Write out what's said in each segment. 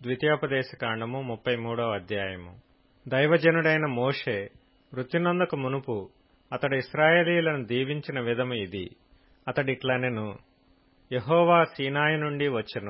ద్వితీయోపదేశ కాండము ముప్పై మూడవ అధ్యాయము దైవజనుడైన మోషే వృత్తినందక మునుపు అతడు ఇస్రాయేలీలను దీవించిన విధము ఇది అతడిట్లనెను యహోవా సీనాయి నుండి వచ్చెను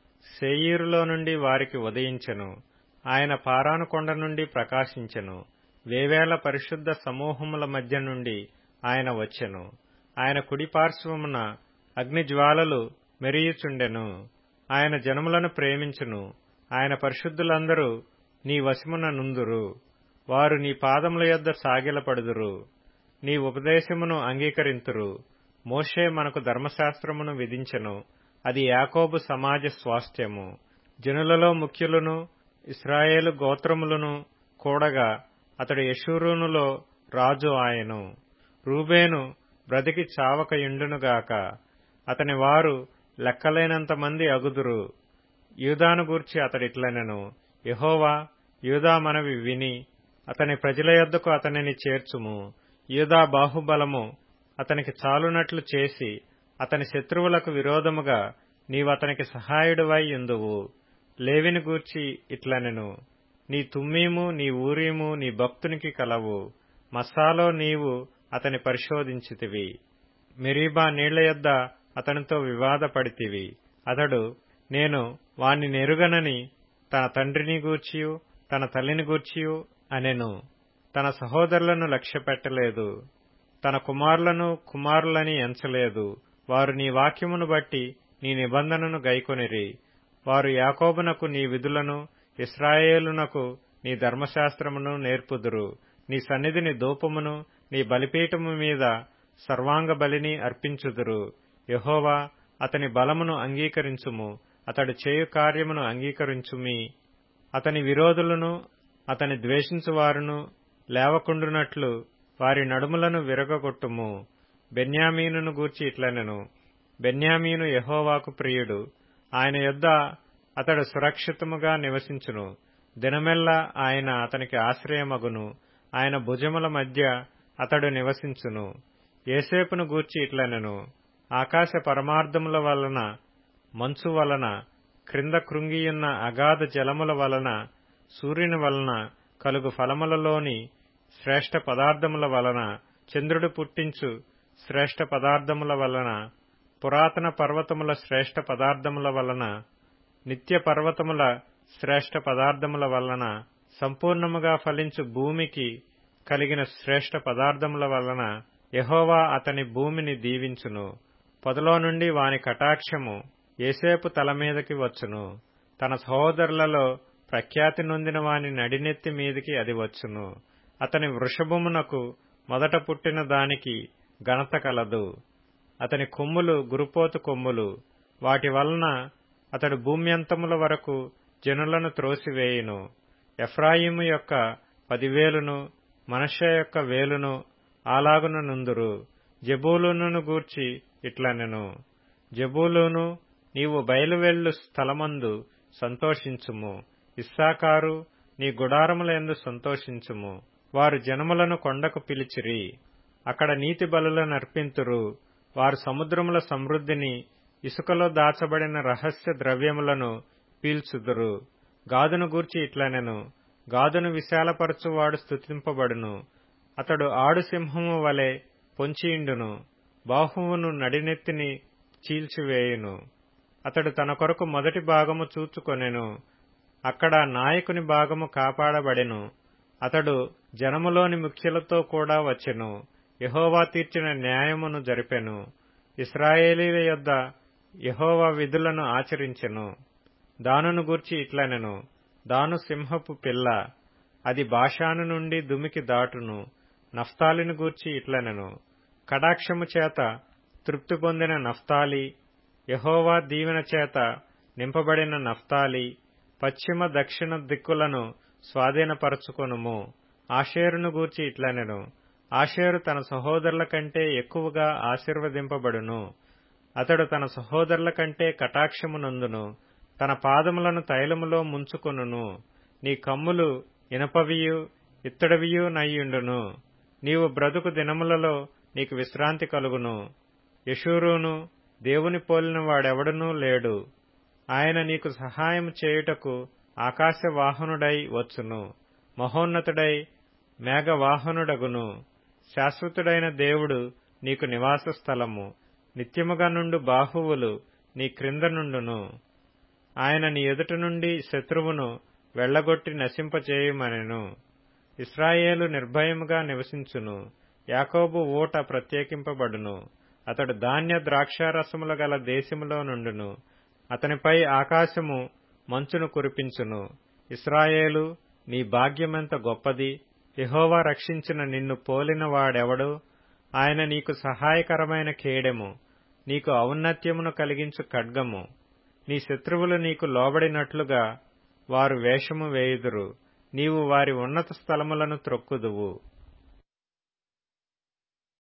సేయీరులో నుండి వారికి ఉదయించెను ఆయన పారాను కొండ నుండి ప్రకాశించెను వేవేల పరిశుద్ధ సమూహముల మధ్య నుండి ఆయన వచ్చెను ఆయన కుడిపార్శ్వమున అగ్నిజ్వాలలు మెరియుచుండెను ఆయన జనములను ప్రేమించును ఆయన పరిశుద్ధులందరూ నీ వశమున నుందురు వారు నీ పాదముల యొద్ద సాగిలపడుదురు నీ ఉపదేశమును అంగీకరింతురు మోషే మనకు ధర్మశాస్త్రమును విధించెను అది యాకోబు సమాజ స్వాస్థ్యము జనులలో ముఖ్యులను ఇస్రాయేలు గోత్రములను కూడగా అతడు యశూరునులో రాజు ఆయను రూబేను బ్రతికి చావకయుండునుగాక అతని వారు లెక్కలేనంత మంది అగుదురు యూదాను గూర్చి అతడిట్లనెను యహోవా యూదా మనవి విని అతని ప్రజల యొద్దకు అతనిని చేర్చుము యూదా బాహుబలము అతనికి చాలునట్లు చేసి అతని శత్రువులకు విరోధముగా నీవతనికి సహాయుడువై యుందువు లేవిని గూర్చి ఇట్లనెను నీ తుమ్మీము నీ ఊరీము నీ భక్తునికి కలవు మస్సాలో నీవు అతని పరిశోధించితివి మెరీబా నీళ్ల యొద్ద అతనితో వివాదపడితివి అతడు నేను వాణ్ణి నెరుగనని తన తండ్రిని గూర్చియు తన తల్లిని గూర్చియు అనెను తన సహోదరులను లక్ష్యపెట్టలేదు తన కుమారులను కుమారులని ఎంచలేదు వారు నీ వాక్యమును బట్టి నీ నిబంధనను గైకొనిరి వారు యాకోబునకు నీ విధులను ఇస్రాయేలునకు నీ ధర్మశాస్త్రమును నేర్పుదురు నీ సన్నిధిని దూపమును నీ బలిపీఠము మీద సర్వాంగ బలిని అర్పించుదురు యహోవా అతని బలమును అంగీకరించుము అతడు చేయు కార్యమును అంగీకరించుమి అతని విరోధులను అతని ద్వేషించువారును లేవకుండునట్లు వారి నడుములను విరగగొట్టుము బెన్యామీనును గూర్చి ఇట్లనెను బెన్యామీను యహోవాకు ప్రియుడు ఆయన యొద్ద అతడు సురక్షితముగా నివసించును దినమెల్లా ఆయన అతనికి ఆశ్రయమగును ఆయన భుజముల మధ్య అతడు నివసించును ఏసేపును గూర్చి ఇట్లనెను ఆకాశ పరమార్థముల వలన మంచు వలన క్రింద కృంగియున్న అగాధ జలముల వలన సూర్యుని వలన కలుగు ఫలములలోని శ్రేష్ఠ పదార్థముల వలన చంద్రుడు పుట్టించు శ్రేష్ఠ పదార్థముల వలన పురాతన పర్వతముల శ్రేష్ఠ పదార్థముల వలన నిత్య పర్వతముల శ్రేష్ఠ పదార్థముల వలన సంపూర్ణముగా ఫలించు భూమికి కలిగిన శ్రేష్ఠ పదార్థముల వలన యహోవా అతని భూమిని దీవించును పొదలో నుండి వాని కటాక్షము ఏసేపు తల మీదకి వచ్చును తన సహోదరులలో ప్రఖ్యాతి నొందిన వాని నడినెత్తి మీదికి అది వచ్చును అతని వృషభమునకు మొదట పుట్టిన దానికి ఘనత కలదు అతని కొమ్ములు గురుపోతు కొమ్ములు వాటి వలన అతడు భూమ్యంతముల వరకు జనులను త్రోసివేయును ఎఫ్రాయిము యొక్క పదివేలును మనష యొక్క వేలును అలాగున నుందురు జబూలును గూర్చి ఇట్లనెను జబూలును నీవు బయలువెళ్ళు స్థలమందు సంతోషించుము ఇస్సాకారు నీ గుడారములందు సంతోషించుము వారు జనములను కొండకు పిలిచిరి అక్కడ నీతి బలులను అర్పింతురు వారు సముద్రముల సమృద్ధిని ఇసుకలో దాచబడిన రహస్య ద్రవ్యములను పీల్చుదురు గాదును గూర్చి ఇట్లనెను గాదును విశాలపరచువాడు స్థుతింపబడును అతడు ఆడు సింహము వలె పొంచియిండును బాహువును నడినెత్తిని చీల్చివేయును అతడు తన కొరకు మొదటి భాగము చూచుకొనెను అక్కడ నాయకుని భాగము కాపాడబడెను అతడు జనములోని ముఖ్యులతో కూడా వచ్చెను యహోవా తీర్చిన న్యాయమును జరిపెను ఇస్రాయేలీల యొద్ద యహోవా విధులను ఆచరించెను దానును గూర్చి ఇట్లనెను దాను సింహపు పిల్ల అది భాషాను నుండి దుమికి దాటును నఫ్తాలిని గూర్చి ఇట్లనెను కటాక్షము చేత తృప్తి పొందిన నఫ్తాలి యహోవా దీవెన చేత నింపబడిన నఫ్తాలి పశ్చిమ దక్షిణ దిక్కులను స్వాధీనపరచుకొనుము ఆషేరును గూర్చి ఇట్లనెను ఆషేరు తన సహోదరుల కంటే ఎక్కువగా ఆశీర్వదింపబడును అతడు తన సహోదరుల కంటే కటాక్షమునందును తన పాదములను తైలములో ముంచుకొనును నీ కమ్ములు ఇనపవియు ఇత్తడివియు నయ్యుండును నీవు బ్రతుకు దినములలో నీకు విశ్రాంతి కలుగును యశూరును దేవుని పోలిన వాడెవడనూ లేడు ఆయన నీకు సహాయం చేయుటకు ఆకాశవాహనుడై వచ్చును మహోన్నతుడై మేఘవాహనుడగును శాశ్వతుడైన దేవుడు నీకు నివాస స్థలము నిత్యముగా నుండు బాహువులు నీ క్రింద నుండును ఆయన నీ ఎదుట నుండి శత్రువును వెళ్లగొట్టి నశింపచేయుమనెను ఇస్రాయేలు నిర్భయముగా నివసించును యాకోబు ఊట ప్రత్యేకింపబడును అతడు ధాన్య ద్రాక్షారసముల గల దేశములో నుండును అతనిపై ఆకాశము మంచును కురిపించును ఇస్రాయేలు నీ భాగ్యమెంత గొప్పది యహోవా రక్షించిన నిన్ను పోలిన వాడెవడు ఆయన నీకు సహాయకరమైన కేడెము నీకు ఔన్నత్యమును కలిగించు ఖడ్గము నీ శత్రువులు నీకు లోబడినట్లుగా వారు వేషము వేయుదురు నీవు వారి ఉన్నత స్థలములను త్రొక్కుదువు